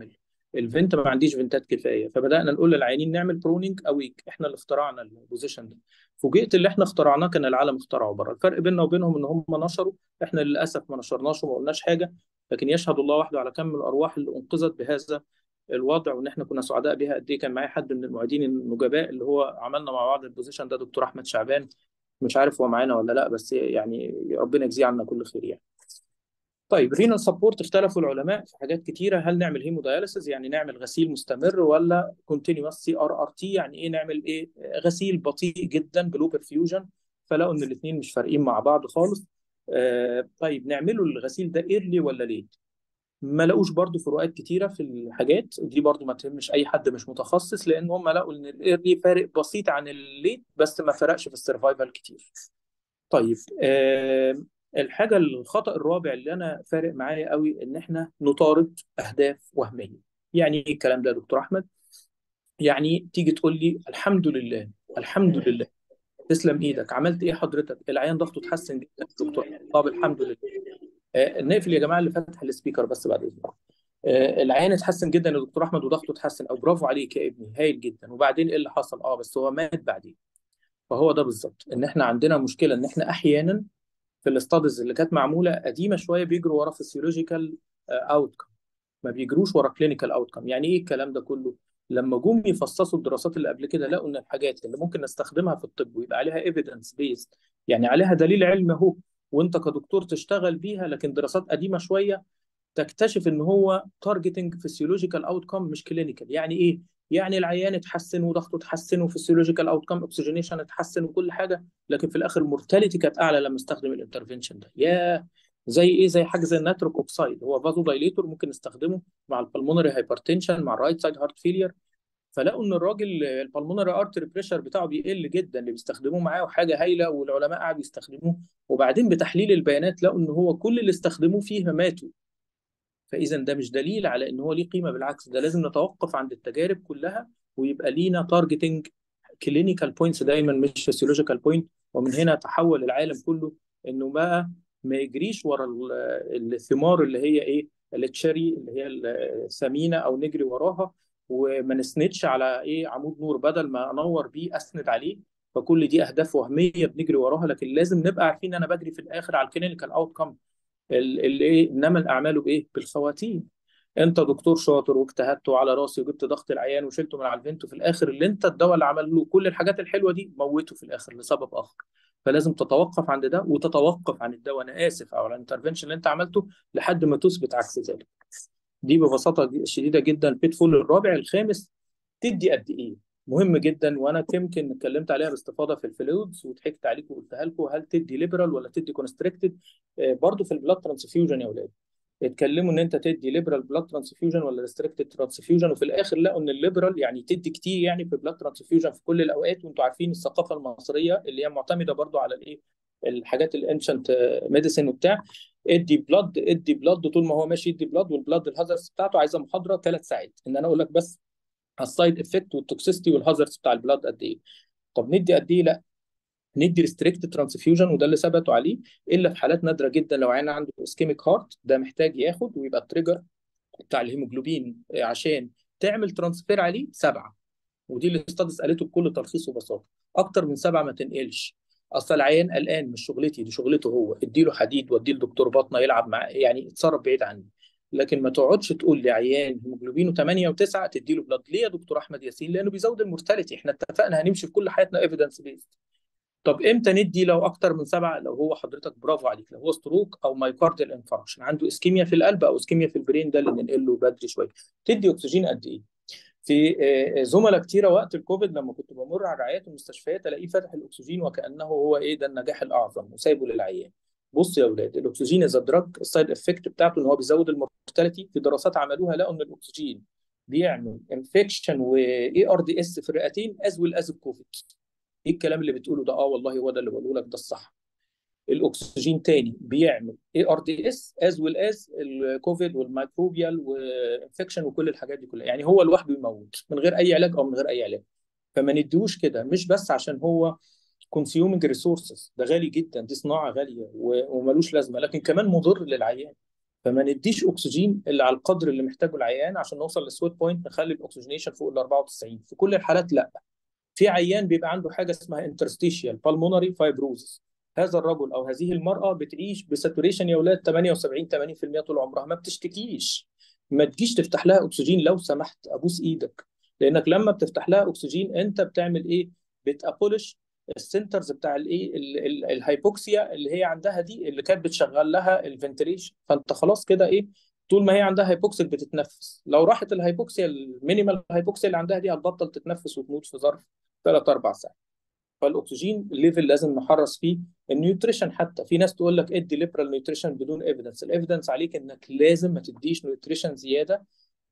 الفنت ما عنديش فنتات كفايه فبدانا نقول للعيانين نعمل برونينج او ويك احنا اللي اخترعنا البوزيشن ده فوجئت اللي احنا اخترعناه كان العالم اخترعه بره الفرق بيننا وبينهم ان هم نشروا احنا للاسف ما نشرناش وما قلناش حاجه لكن يشهد الله وحده على كم الارواح اللي انقذت بهذا الوضع وان احنا كنا سعداء بيها قد ايه كان معايا حد من المعيدين النجباء اللي هو عملنا مع بعض البوزيشن ده دكتور احمد شعبان مش عارف هو معانا ولا لا بس يعني ربنا يجزيه عنا كل خير يعني طيب رينال سبورت اختلفوا العلماء في حاجات كتيره هل نعمل هيموداياليسيس يعني نعمل غسيل مستمر ولا كونتينوس سي ار ار تي يعني ايه نعمل ايه غسيل بطيء جدا بلو برفيوجن فلقوا ان الاثنين مش فارقين مع بعض خالص آه طيب نعمله الغسيل ده ايرلي ولا ليت ما لقوش برضو فروقات كتيره في الحاجات دي برضو ما تهمش اي حد مش متخصص لان هم لقوا ان الايرلي فارق بسيط عن الليت بس ما فرقش في السرفايفل كتير طيب آه الحاجه الخطا الرابع اللي انا فارق معايا قوي ان احنا نطارد اهداف وهميه يعني ايه الكلام ده يا دكتور احمد يعني تيجي تقول لي الحمد لله الحمد لله تسلم ايدك عملت ايه حضرتك العيان ضغطه اتحسن جدا دكتور طب الحمد لله آه نقفل يا جماعه اللي فتح السبيكر بس بعد اذنك آه العيان اتحسن جدا يا دكتور احمد وضغطه اتحسن او برافو عليك يا ابني هايل جدا وبعدين ايه اللي حصل اه بس هو مات بعدين فهو ده بالظبط ان احنا عندنا مشكله ان احنا احيانا في الاستاديز اللي كانت معموله قديمه شويه بيجروا ورا فيسيولوجيكال اوتكم ما بيجروش ورا كلينيكال اوتكم يعني ايه الكلام ده كله لما جم يفصصوا الدراسات اللي قبل كده لقوا ان الحاجات اللي ممكن نستخدمها في الطب ويبقى عليها ايفيدنس بيست يعني عليها دليل علمي اهو وانت كدكتور تشتغل بيها لكن دراسات قديمه شويه تكتشف ان هو تارجتنج فيسيولوجيكال اوتكم مش كلينيكال يعني ايه يعني العيان اتحسن وضغطه اتحسن وفيسيولوجيكال اوتكم اوكسجينيشن اتحسن وكل حاجه لكن في الاخر المورتاليتي كانت اعلى لما استخدم الانترفنشن ده يا زي ايه زي حاجه زي الناتروك اوكسايد هو فازو دايليتور ممكن نستخدمه مع البلمونري هايبرتنشن مع الرايت سايد هارت فيلير فلقوا ان الراجل البلمونري ارتري بريشر بتاعه بيقل جدا اللي بيستخدموه معاه وحاجه هايله والعلماء قعدوا يستخدموه وبعدين بتحليل البيانات لقوا ان هو كل اللي استخدموه فيها ماتوا فاذا ده مش دليل على ان هو ليه قيمه بالعكس ده لازم نتوقف عند التجارب كلها ويبقى لينا تارجتنج كلينيكال بوينتس دايما مش فيسيولوجيكال بوينت ومن هنا تحول العالم كله انه بقى ما يجريش ورا الثمار اللي هي ايه التشيري اللي هي الثمينه او نجري وراها وما نسندش على ايه عمود نور بدل ما انور بيه اسند عليه فكل دي اهداف وهميه بنجري وراها لكن لازم نبقى عارفين ان انا بجري في الاخر على الكلينيكال اوت كم الايه انما الاعمال بايه بالخواتيم انت دكتور شاطر واجتهدت على راسي وجبت ضغط العيان وشلته من على الفنت وفي الاخر اللي انت الدواء اللي عمل له كل الحاجات الحلوه دي موته في الاخر لسبب اخر فلازم تتوقف عند ده وتتوقف عن الدواء انا اسف او الانترفنشن اللي انت عملته لحد ما تثبت عكس ذلك دي ببساطه شديده جدا البيت فول الرابع الخامس تدي قد ايه مهم جدا وانا يمكن اتكلمت عليها باستفاضه في الفلويدز وضحكت عليكم وقلتها لكم هل تدي ليبرال ولا تدي كونستريكتد برضه في البلاد ترانسفيوجن يا اولاد اتكلموا ان انت تدي ليبرال بلاد ترانسفيوجن ولا ريستريكتد ترانسفيوجن وفي الاخر لقوا ان الليبرال يعني تدي كتير يعني في بلاد ترانسفيوجن في كل الاوقات وانتم عارفين الثقافه المصريه اللي هي معتمده برضو على الايه الحاجات الانشنت ميديسن وبتاع ادي بلاد ادي بلاد طول ما هو ماشي يدي بلاد والبلاد الهازرز بتاعته عايزه محاضره ثلاث ساعات ان انا اقول لك بس السايد افكت والتوكسيستي والهازرز بتاع البلاد قد ايه طب ندي قد ايه لا ندي ريستريكت ترانسفيوجن وده اللي ثبتوا عليه الا في حالات نادره جدا لو عيان عنده اسكيميك هارت ده محتاج ياخد ويبقى التريجر بتاع الهيموجلوبين عشان تعمل ترانسفير عليه سبعه ودي اللي الاستادس قالته بكل تلخيص وبساطه اكتر من سبعه ما تنقلش اصل العيان قلقان مش شغلتي دي شغلته هو اديله حديد واديه لدكتور باطنه يلعب معاه يعني اتصرف بعيد عني لكن ما تقعدش تقول لي عيان هيموجلوبينه 8 و9 تدي له بلاد ليه يا دكتور احمد ياسين لانه بيزود المورتاليتي احنا اتفقنا هنمشي في كل حياتنا ايفيدنس بيست طب امتى ندي لو اكتر من سبعه لو هو حضرتك برافو عليك لو هو ستروك او مايكارديال انفاركشن عنده اسكيميا في القلب او اسكيميا في البرين ده اللي ننقل له بدري شويه تدي اكسجين قد ايه في زملاء كتيره وقت الكوفيد لما كنت بمر على رعايات المستشفيات الاقيه فاتح الاكسجين وكانه هو ايه ده النجاح الاعظم وسايبه للعيان بص يا اولاد الاكسجين از دراج السايد افكت بتاعته ان هو بيزود المورتاليتي في دراسات عملوها لقوا ان الاكسجين بيعمل انفكشن واي ار دي اس في الرئتين از ويل از الكوفيد ايه الكلام اللي بتقوله ده اه والله هو ده اللي بقوله لك ده الصح الاكسجين تاني بيعمل اي ار دي اس از ويل از الكوفيد والميكروبيال وانفكشن وكل الحاجات دي كلها يعني هو لوحده يموت من غير اي علاج او من غير اي علاج فما نديهوش كده مش بس عشان هو كونسيومنج ريسورسز ده غالي جدا دي صناعه غاليه وملوش لازمه لكن كمان مضر للعيان فما نديش اكسجين اللي على القدر اللي محتاجه العيان عشان نوصل للسويت بوينت نخلي الاكسجينيشن فوق ال 94 في كل الحالات لا في عيان بيبقى عنده حاجه اسمها انترستيشيال بالمونري فايبروزس هذا الرجل او هذه المراه بتعيش بساتوريشن يا اولاد 78 80% طول عمرها ما بتشتكيش ما تجيش تفتح لها اكسجين لو سمحت ابوس ايدك لانك لما بتفتح لها اكسجين انت بتعمل ايه بتابولش السنترز بتاع الايه الهايبوكسيا اللي هي عندها دي اللي كانت بتشغل لها الفنتريشن فانت خلاص كده ايه طول ما هي عندها هايبوكسيا بتتنفس لو راحت الهايبوكسيا المينيمال هايبوكسيا اللي عندها دي هتبطل تتنفس وتموت في ظرف ثلاث اربع ساعات فالاكسجين ليفل لازم نحرص فيه النيوتريشن حتى في ناس تقول لك ادي ليبرال نيوتريشن بدون ايفيدنس الايفيدنس عليك انك لازم ما تديش نيوتريشن زياده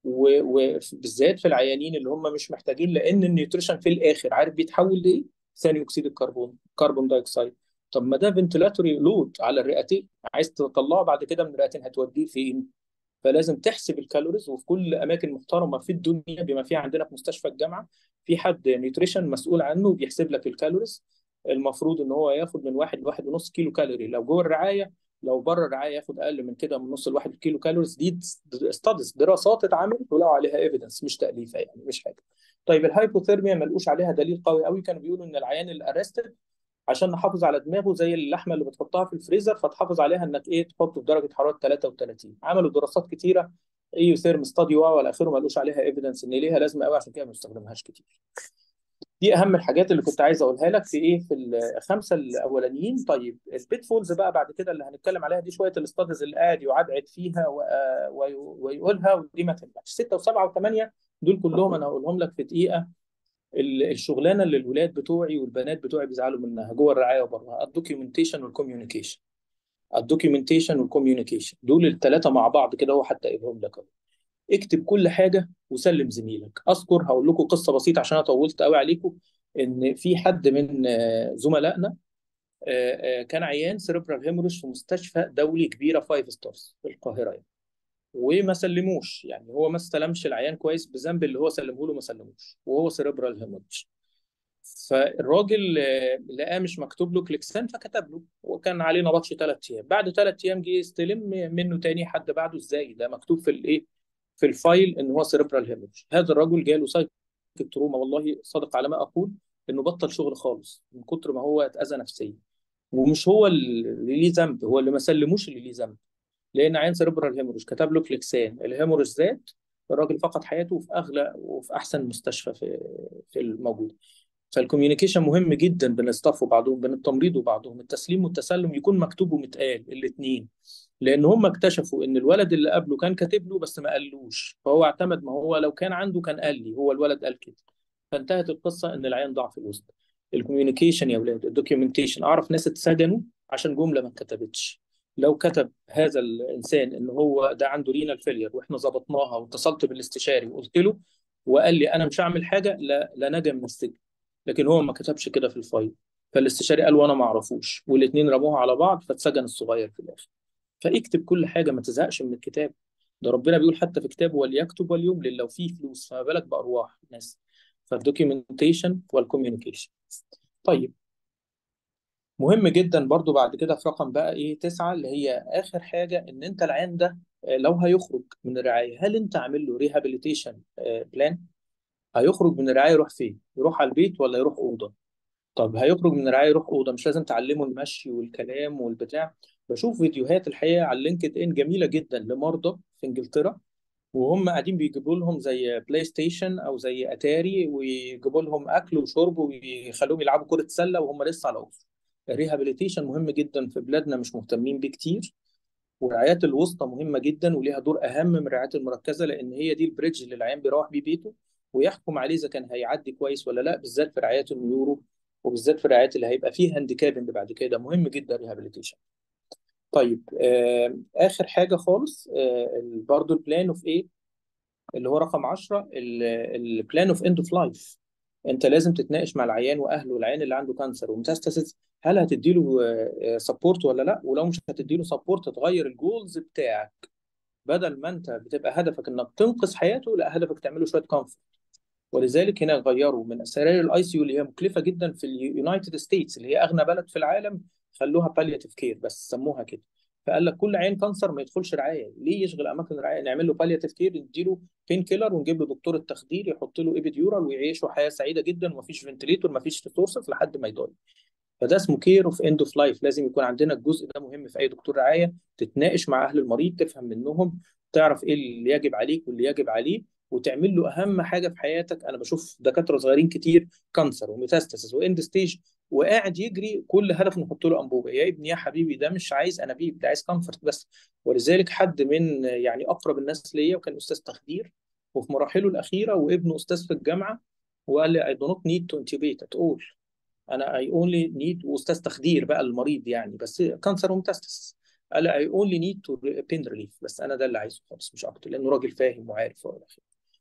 وبالذات في العيانين اللي هم مش محتاجين لان النيوتريشن في الاخر عارف بيتحول لايه؟ ثاني اكسيد الكربون كربون دايوكسيد طب ما ده فنتلاتوري لود على الرئتين عايز تطلعه بعد كده من الرئتين هتوديه فين؟ فلازم تحسب الكالوريز وفي كل اماكن محترمه في الدنيا بما فيها عندنا في مستشفى الجامعه في حد نيوتريشن مسؤول عنه بيحسب لك الكالوريز المفروض ان هو ياخد من واحد لواحد ونص كيلو كالوري لو جوه الرعايه لو بره الرعايه ياخد اقل من كده من نص لواحد كيلو كالوريز دي ستادز دراسات اتعملت ولقوا عليها ايفيدنس مش تاليفه يعني مش حاجه طيب الهايبوثيرميا ما لقوش عليها دليل قوي قوي كانوا بيقولوا ان العيان الارستد عشان نحافظ على دماغه زي اللحمه اللي بتحطها في الفريزر فتحافظ عليها انك ايه تحطه في درجه حراره 33 عملوا دراسات كتيره ايو ثيرم ستادي والى اخره ما لقوش عليها ايفيدنس ان ليها لازمه قوي عشان كده ما بنستخدمهاش كتير دي اهم الحاجات اللي كنت عايز اقولها لك في ايه في الخمسه الاولانيين طيب البيت فولز بقى بعد كده اللي هنتكلم عليها دي شويه الاستاديز اللي قاعد يعدعد فيها ويقولها ودي ما تنفعش سته وسبعه وثمانيه دول كلهم انا هقولهم لك في دقيقه الشغلانه اللي الولاد بتوعي والبنات بتوعي بيزعلوا منها جوه الرعايه وبرها الدوكيومنتيشن والكوميونيكيشن الدوكيومنتيشن والكوميونيكيشن دول الثلاثه مع بعض كده هو حتى قايلهم لك اكتب كل حاجه وسلم زميلك اذكر هقول لكم قصه بسيطه عشان انا طولت قوي عليكم ان في حد من زملائنا كان عيان سيربرال هيموريج في مستشفى دولي كبيره فايف ستارز في القاهره يعني وما سلموش يعني هو ما استلمش العيان كويس بذنب اللي هو سلمه له ما سلموش وهو سيربرال هيموريج فالراجل لقاه مش مكتوب له كليكسان فكتب له وكان عليه نبطش ثلاث ايام بعد ثلاث ايام جه يستلم منه تاني حد بعده ازاي ده مكتوب في الايه في الفايل ان هو سيربرال هيموريج هذا الرجل جاله سايكل تروما والله صادق على ما اقول انه بطل شغل خالص من كتر ما هو اتاذى نفسيا ومش هو اللي ليه ذنب هو اللي ما سلموش اللي ليه ذنب لان عين سيربرال هيموريج كتب له كليكسان الهيموريج زاد الراجل فقد حياته في اغلى وفي احسن مستشفى في في الموجود فالكوميونيكيشن مهم جدا بين الستاف وبعضهم بين التمريض وبعضهم التسليم والتسلم يكون مكتوب ومتقال الاثنين لان هم اكتشفوا ان الولد اللي قبله كان كاتب له بس ما قالوش فهو اعتمد ما هو لو كان عنده كان قال لي هو الولد قال كده فانتهت القصه ان العيان ضاع في الوسط الكوميونيكيشن يا اولاد الدوكيومنتيشن اعرف ناس اتسجنوا عشان جمله ما اتكتبتش لو كتب هذا الانسان ان هو ده عنده رينال فيلير واحنا ظبطناها واتصلت بالاستشاري وقلت له وقال لي انا مش هعمل حاجه لا لا نجا من السجن لكن هو ما كتبش كده في الفايل فالاستشاري قال وانا ما اعرفوش والاثنين رموها على بعض فاتسجن الصغير في الاخر فاكتب كل حاجه ما تزهقش من الكتاب ده ربنا بيقول حتى في كتابه وليكتب وليملل لو فيه فلوس فما بالك بارواح الناس فالدوكيومنتيشن والكوميونيكيشن طيب مهم جدا برضو بعد كده في رقم بقى ايه تسعة اللي هي اخر حاجة ان انت العيان ده لو هيخرج من الرعاية هل انت عامل له ريهابيليتيشن بلان هيخرج من الرعاية يروح فين يروح على البيت ولا يروح أوضة طب هيخرج من الرعاية يروح أوضة مش لازم تعلمه المشي والكلام والبتاع بشوف فيديوهات الحقيقة على لينكد إن جميلة جدا لمرضى في إنجلترا وهم قاعدين بيجيبوا لهم زي بلاي ستيشن او زي اتاري ويجيبوا لهم اكل وشرب ويخلوهم يلعبوا كره سله وهم لسه على اوضه الريهابيليتيشن مهم جدا في بلادنا مش مهتمين بيه كتير والرعايات الوسطى مهمه جدا وليها دور اهم من الرعايات المركزه لان هي دي البريدج اللي العيان بيروح بيه بيته ويحكم عليه اذا كان هيعدي كويس ولا لا بالذات في رعايات النيورو وبالذات في الرعايات اللي هيبقى فيها هانديكابنج بعد كده مهم جدا الريهابيليتيشن طيب آه اخر حاجه خالص آه برضه البلان اوف ايه اللي هو رقم 10 البلان اوف اند اوف لايف انت لازم تتناقش مع العيان واهله العيان اللي عنده كانسر ومتاستاسيس هل هتديله سبورت ولا لا ولو مش هتديله سبورت تغير الجولز بتاعك بدل ما انت بتبقى هدفك انك تنقذ حياته لا هدفك تعمله شويه كومفورت ولذلك هنا غيروا من سراير الاي سي يو اللي هي مكلفه جدا في اليونايتد ستيتس اللي هي اغنى بلد في العالم خلوها بالياتيف كير بس سموها كده فقال لك كل عين كانسر ما يدخلش رعايه ليه يشغل اماكن الرعايه نعمل له بالياتيف كير نديله بين كيلر ونجيب له دكتور التخدير يحط له ايبيديورال ويعيشوا حياه سعيده جدا ومفيش فنتليتور مفيش ريسورسز لحد ما يداي فده اسمه كير اوف اند اوف لايف لازم يكون عندنا الجزء ده مهم في اي دكتور رعايه تتناقش مع اهل المريض تفهم منهم تعرف ايه اللي يجب عليك واللي يجب عليه وتعمل له اهم حاجه في حياتك انا بشوف دكاتره صغيرين كتير كانسر وميتاستاسيس واند ستيج وقاعد يجري كل هدف نحط له انبوبه يا ابني يا حبيبي ده مش عايز انابيب ده عايز كومفورت بس ولذلك حد من يعني اقرب الناس ليا وكان استاذ تخدير وفي مراحله الاخيره وابنه استاذ في الجامعه وقال لي I do not need to intubate at all انا اي اونلي نيد واستاذ تخدير بقى المريض يعني بس كانسر ومتاستس قال اي اونلي نيد تو بين ريليف بس انا ده اللي عايزه خالص مش اكتر لانه راجل فاهم وعارف والى اخره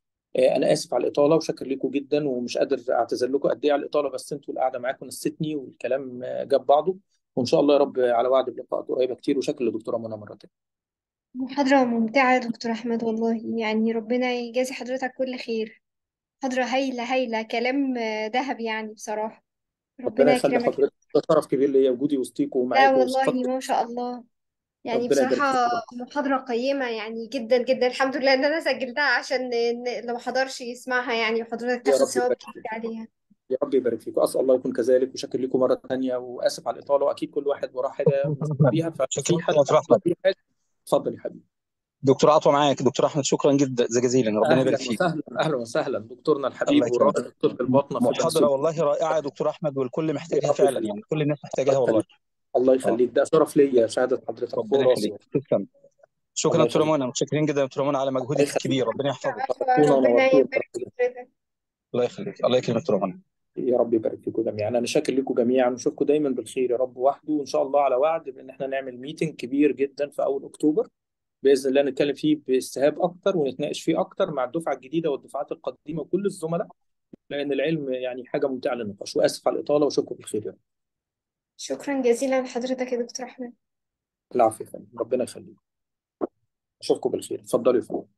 انا اسف على الاطاله وشكر لكم جدا ومش قادر اعتذر لكم قد ايه على الاطاله بس انتوا القعده معاكم نستني والكلام جاب بعضه وان شاء الله يا رب على وعد بلقاءات قريبه كتير وشكر لدكتوره منى مره تانيه محاضرة ممتعة يا دكتور أحمد والله يعني ربنا يجازي حضرتك كل خير محاضرة هايلة هايلة كلام آه، ذهب يعني بصراحة ربنا ربنا يخلي يكرمك حضرتك ده شرف كبير ليا وجودي وسطيكم لا ومعاكم والله وصفات ما شاء الله يعني ربنا يبارك بصراحة فيكم محاضرة قيمة يعني جدا جدا الحمد لله إن أنا سجلتها عشان ن- اللي ما حضرش يسمعها يعني وحضرتك يا تاخد رب ثواب يبارك كتير فيكم عليها يا رب يبارك فيكم اسال الله يكون كذلك وشكر لكم مره ثانيه واسف على الاطاله واكيد كل واحد وراه حاجه مسؤول بيها فلو شكرا في حد يا دكتور عنده احمد اي حاجه اتفضل يا حبيبي دكتور عطوه معاك دكتور احمد شكرا جدا جزيلا ربنا يبارك اهلا فيك وسهلا اهلا وسهلا دكتورنا الله الحبيب يكرمك والراجل طب الباطنه في محاضره بنسلون والله رائعه يا دكتور احمد والكل يا محتاجها رب فعلا يخليك يعني كل الناس الله محتاجاها والله يخليك الله اه يخليك ده شرف ليا شهاده حضرتك فوق ربنا راسي يخليك تسلم شكرا الله دكتور يخليك منى متشكرين جدا يا دكتور منى على الله مجهودك يخليك الكبير ربنا يحفظك عفوا شرفتونا ربنا ونورتونا يبارك في حضرتك الله يخليك الله يكرمك دكتور منى يا رب يبارك فيكم جميعا انا شاكر لكم جميعا ونشوفكم دايما بالخير يا رب وحده وان شاء الله على وعد بان احنا نعمل ميتنج كبير جدا في اول اكتوبر باذن الله نتكلم فيه باستهاب اكتر ونتناقش فيه اكتر مع الدفعه الجديده والدفعات القديمه وكل الزملاء لان العلم يعني حاجه ممتعه للنقاش واسف على الاطاله واشوفكم بالخير يا رب شكرا جزيلا لحضرتك يا دكتور أحمد العافيه يا فندم ربنا يخليك اشوفكم بالخير اتفضلوا يا فندم